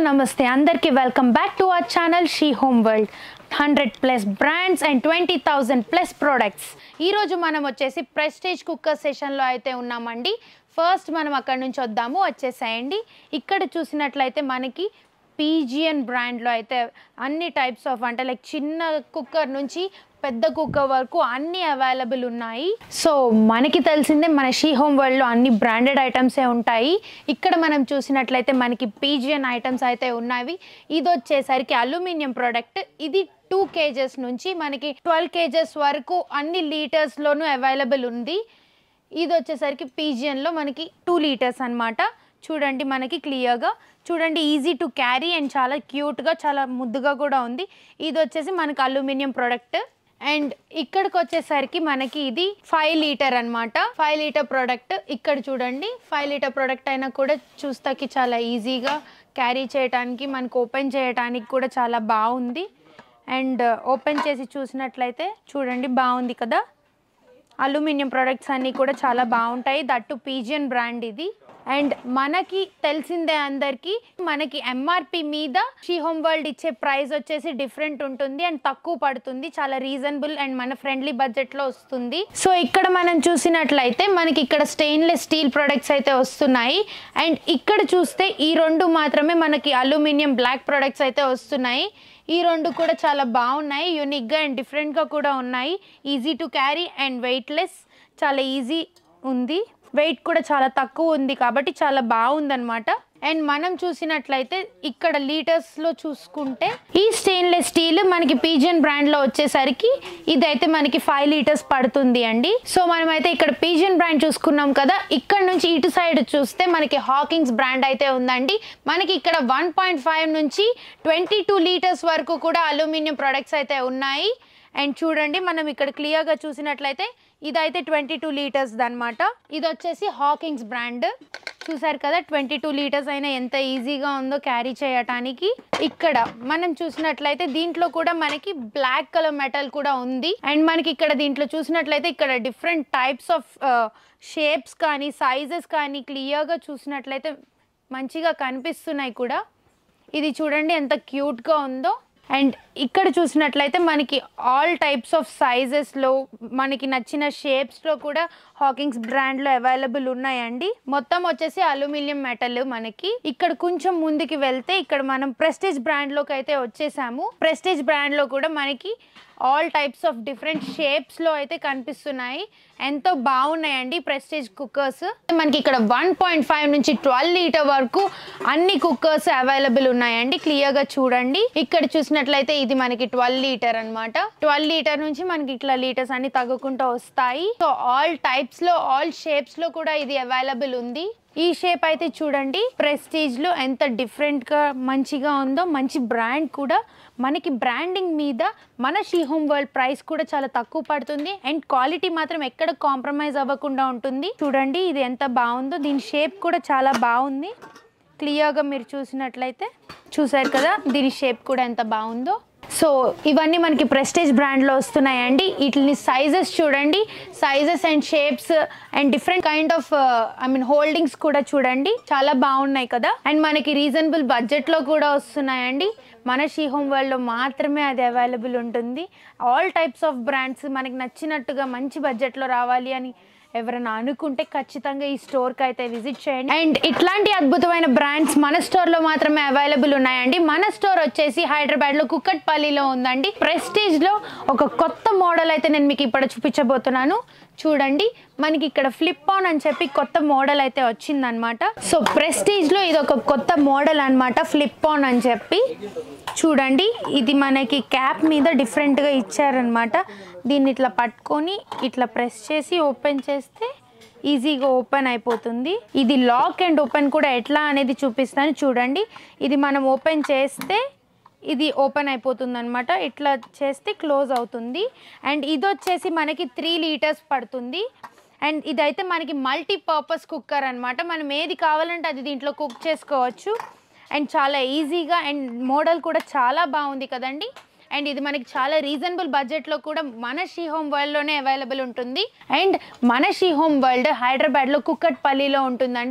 నమస్తే అందరికీ welcome back to our channel She Home World hundred plus brands and twenty thousand plus products ఈరోజు మనం వచ్చేసి prestige cooker సెషన్లో అయితే ఉన్నామండి ఫస్ట్ మనం అక్కడ నుంచి వద్దాము వచ్చేసేయండి ఇక్కడ చూసినట్లయితే మనకి పీజియన్ బ్రాండ్లో అయితే అన్ని టైప్స్ ఆఫ్ అంటే లైక్ చిన్న కుక్కర్ నుంచి పెద్ద కుక్కర్ వరకు అన్ని అవైలబుల్ ఉన్నాయి సో మనకి తెలిసిందే మన షీ హోమ్ వరల్డ్లో అన్ని బ్రాండెడ్ ఐటమ్సే ఉంటాయి ఇక్కడ మనం చూసినట్లయితే మనకి పీజియన్ ఐటమ్స్ అయితే ఉన్నవి ఇది వచ్చేసరికి అల్యూమినియం ప్రోడక్ట్ ఇది టూ కేజెస్ నుంచి మనకి ట్వెల్వ్ కేజెస్ వరకు అన్ని లీటర్స్లోనూ అవైలబుల్ ఉంది ఇది వచ్చేసరికి పీజియన్లో మనకి టూ లీటర్స్ అన్నమాట చూడండి మనకి క్లియర్గా చూడండి ఈజీ టు క్యారీ అండ్ చాలా క్యూట్గా చాలా ముద్దుగా కూడా ఉంది ఇది వచ్చేసి మనకి అల్యూమినియం ప్రోడక్ట్ అండ్ ఇక్కడికి వచ్చేసరికి మనకి ఇది ఫైవ్ లీటర్ అన్నమాట ఫైవ్ లీటర్ ప్రోడక్ట్ ఇక్కడ చూడండి ఫైవ్ లీటర్ ప్రోడక్ట్ అయినా కూడా చూస్తాకి చాలా ఈజీగా క్యారీ చేయడానికి మనకు ఓపెన్ చేయడానికి కూడా చాలా బాగుంది అండ్ ఓపెన్ చేసి చూసినట్లయితే చూడండి బాగుంది కదా అల్యూమినియం ప్రొడక్ట్స్ అన్నీ కూడా చాలా బాగుంటాయి దట్టు పీజియన్ బ్రాండ్ ఇది అండ్ మనకి తెలిసిందే అందరికీ మనకి ఎంఆర్పి మీద షీ హోమ్ వరల్డ్ ఇచ్చే ప్రైస్ వచ్చేసి డిఫరెంట్ ఉంటుంది అండ్ తక్కువ పడుతుంది చాలా రీజనబుల్ అండ్ మన ఫ్రెండ్లీ బడ్జెట్లో వస్తుంది సో ఇక్కడ మనం చూసినట్లయితే మనకి ఇక్కడ స్టెయిన్లెస్ స్టీల్ ప్రొడక్ట్స్ అయితే వస్తున్నాయి అండ్ ఇక్కడ చూస్తే ఈ రెండు మాత్రమే మనకి అల్యూమినియం బ్లాక్ ప్రొడక్ట్స్ అయితే వస్తున్నాయి ఈ రెండు కూడా చాలా బాగున్నాయి యూనిక్గా అండ్ డిఫరెంట్గా కూడా ఉన్నాయి easy to carry and weightless చాలా ఈజీ ఉంది వెయిట్ కూడా చాలా తక్కువ ఉంది కాబట్టి చాలా బాగుందన్నమాట అండ్ మనం చూసినట్లయితే ఇక్కడ లీటర్స్లో చూసుకుంటే ఈ స్టెయిన్లెస్ స్టీల్ మనకి పీజియన్ బ్రాండ్లో వచ్చేసరికి ఇదైతే మనకి ఫైవ్ లీటర్స్ పడుతుంది అండి సో మనమైతే ఇక్కడ పీజియన్ బ్రాండ్ చూసుకున్నాం కదా ఇక్కడ నుంచి ఇటు సైడ్ చూస్తే మనకి హాకింగ్స్ బ్రాండ్ అయితే ఉందండి మనకి ఇక్కడ వన్ పాయింట్ ఫైవ్ నుంచి ట్వంటీ టూ లీటర్స్ వరకు కూడా అల్యూమినియం ప్రొడక్ట్స్ అయితే ఉన్నాయి అండ్ చూడండి మనం ఇక్కడ క్లియర్గా చూసినట్లయితే ఇదైతే ట్వంటీ టూ లీటర్స్ అనమాట ఇది వచ్చేసి హాకింగ్స్ బ్రాండ్ చూసారు కదా ట్వంటీ టూ లీటర్స్ అయినా ఎంత ఈజీగా ఉందో క్యారీ చేయటానికి ఇక్కడ మనం చూసినట్లయితే దీంట్లో కూడా మనకి బ్లాక్ కలర్ మెటల్ కూడా ఉంది అండ్ మనకి ఇక్కడ దీంట్లో చూసినట్లయితే ఇక్కడ డిఫరెంట్ టైప్స్ ఆఫ్ షేప్స్ కానీ సైజెస్ కానీ క్లియర్గా చూసినట్లయితే మంచిగా కనిపిస్తున్నాయి కూడా ఇది చూడండి ఎంత క్యూట్గా ఉందో అండ్ ఇక్కడ చూసినట్లయితే మనకి ఆల్ టైప్స్ ఆఫ్ సైజెస్లో మనకి నచ్చిన షేప్స్లో కూడా హాకింగ్స్ బ్రాండ్లో అవైలబుల్ ఉన్నాయండి మొత్తం వచ్చేసి అల్యూమినియం మెటల్ మనకి ఇక్కడ కొంచెం ముందుకి వెళ్తే ఇక్కడ మనం ప్రెస్టేజ్ బ్రాండ్లోకి అయితే వచ్చేసాము ప్రెస్టేజ్ బ్రాండ్లో కూడా మనకి ఆల్ టైప్స్ ఆఫ్ డిఫరెంట్ షేప్స్లో అయితే కనిపిస్తున్నాయి ఎంతో బాగున్నాయండి ప్రెస్టేజ్ కుక్కర్స్ మనకి ఇక్కడ వన్ పాయింట్ ఫైవ్ నుంచి ట్వెల్వ్ లీటర్ వరకు అన్ని కుక్కర్స్ అవైలబుల్ ఉన్నాయండి క్లియర్గా చూడండి ఇక్కడ చూసినట్లయితే ఇది మనకి ట్వెల్వ్ లీటర్ అన్నమాట ట్వెల్వ్ లీటర్ నుంచి మనకి ఇట్లా లీటర్స్ అన్ని తగ్గుకుంటూ వస్తాయి సో ఆల్ టైప్స్ లో ఆల్ షేప్స్ లో కూడా ఇది అవైలబుల్ ఉంది ఈ షేప్ అయితే చూడండి ప్రెస్టీజ్ లో ఎంత డిఫరెంట్ గా మంచిగా ఉందో మంచి బ్రాండ్ కూడా మనకి బ్రాండింగ్ మీద మన షీ హోమ్ వరల్డ్ ప్రైస్ కూడా చాలా తక్కువ పడుతుంది అండ్ క్వాలిటీ మాత్రం ఎక్కడ కాంప్రమైజ్ అవ్వకుండా ఉంటుంది చూడండి ఇది ఎంత బాగుందో దీని షేప్ కూడా చాలా బాగుంది క్లియర్గా మీరు చూసినట్లయితే చూసారు కదా దీని షేప్ కూడా ఎంత బాగుందో సో ఇవన్నీ మనకి ప్రెస్టేజ్ బ్రాండ్లో వస్తున్నాయండి వీటిని సైజెస్ చూడండి sizes and shapes and different kind of I mean holdings కూడా చూడండి చాలా బాగున్నాయి కదా అండ్ మనకి రీజనబుల్ బడ్జెట్లో కూడా వస్తున్నాయండి మన షీ హోమ్ వరల్డ్లో మాత్రమే అది అవైలబుల్ ఉంటుంది ఆల్ టైప్స్ ఆఫ్ బ్రాండ్స్ మనకి నచ్చినట్టుగా మంచి బడ్జెట్లో రావాలి అని ఎవరైనా అనుకుంటే ఖచ్చితంగా ఈ స్టోర్కి అయితే విజిట్ చేయండి అండ్ ఇట్లాంటి అద్భుతమైన బ్రాండ్స్ మన స్టోర్లో మాత్రమే అవైలబుల్ ఉన్నాయండి మన స్టోర్ వచ్చేసి హైదరాబాద్లో కుక్కట్పల్లిలో ఉందండి ప్రెస్టీజ్లో ఒక కొత్త మోడల్ అయితే నేను మీకు ఇప్పుడు చూపించబోతున్నాను చూడండి మనకి ఇక్కడ ఫ్లిప్ ఆన్ అని చెప్పి కొత్త మోడల్ అయితే వచ్చిందనమాట సో ప్రెస్టీజ్లో ఇది ఒక కొత్త మోడల్ అనమాట ఫ్లిప్ ఆన్ అని చెప్పి చూడండి ఇది మనకి క్యాప్ మీద డిఫరెంట్గా ఇచ్చారనమాట దీన్ని ఇట్లా పట్టుకొని ఇట్లా ప్రెస్ చేసి ఓపెన్ చేస్తే ఈజీగా ఓపెన్ అయిపోతుంది ఇది లాక్ అండ్ ఓపెన్ కూడా ఎట్లా అనేది చూపిస్తాను చూడండి ఇది మనం ఓపెన్ చేస్తే ఇది ఓపెన్ అయిపోతుంది అనమాట ఇట్లా చేస్తే క్లోజ్ అవుతుంది అండ్ ఇది వచ్చేసి మనకి త్రీ లీటర్స్ పడుతుంది అండ్ ఇదైతే మనకి మల్టీపర్పస్ కుక్కర్ అనమాట మనం ఏది కావాలంటే అది దీంట్లో కుక్ చేసుకోవచ్చు అండ్ చాలా ఈజీగా అండ్ మోడల్ కూడా చాలా బాగుంది కదండి అండ్ ఇది మనకి చాలా రీజనబుల్ బడ్జెట్లో కూడా మన షీ హోమ్ వరల్డ్లోనే అవైలబుల్ ఉంటుంది అండ్ మన షీ హోమ్ వరల్డ్ హైదరాబాద్లో కుక్కట్పల్లిలో ఉంటుందండి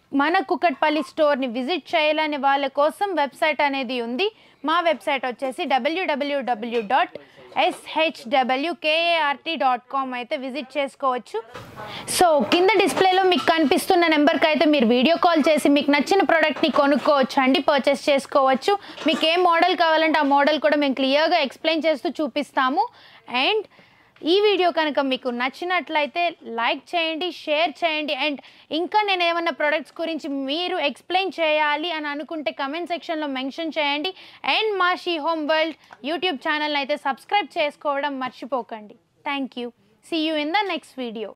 మన కుకట్పల్లి స్టోర్ని విజిట్ చేయాలని వాళ్ళ కోసం వెబ్సైట్ అనేది ఉంది మా వెబ్సైట్ వచ్చేసి డబ్ల్యూడబ్ల్యూడబ్ల్యూ డాట్ ఎస్హెచ్డబ్ల్యూకేఏఆర్టీ డాట్ కామ్ అయితే విజిట్ చేసుకోవచ్చు సో కింద డిస్ప్లేలో మీకు కనిపిస్తున్న నెంబర్కి అయితే మీరు వీడియో కాల్ చేసి మీకు నచ్చిన ప్రోడక్ట్ని కొనుక్కోవచ్చు అండి పర్చేస్ చేసుకోవచ్చు మీకు ఏ మోడల్ కావాలంటే ఆ మోడల్ కూడా మేము క్లియర్గా ఎక్స్ప్లెయిన్ చేస్తూ చూపిస్తాము అండ్ ఈ వీడియో కనుక మీకు నచ్చినట్లయితే లైక్ చేయండి షేర్ చేయండి అండ్ ఇంకా నేను ఏమన్నా ప్రొడక్ట్స్ గురించి మీరు ఎక్స్ప్లెయిన్ చేయాలి అని అనుకుంటే కమెంట్ సెక్షన్లో మెన్షన్ చేయండి అండ్ మా She Home World YouTube channel అయితే సబ్స్క్రైబ్ చేసుకోవడం మర్చిపోకండి thank you see you in the next video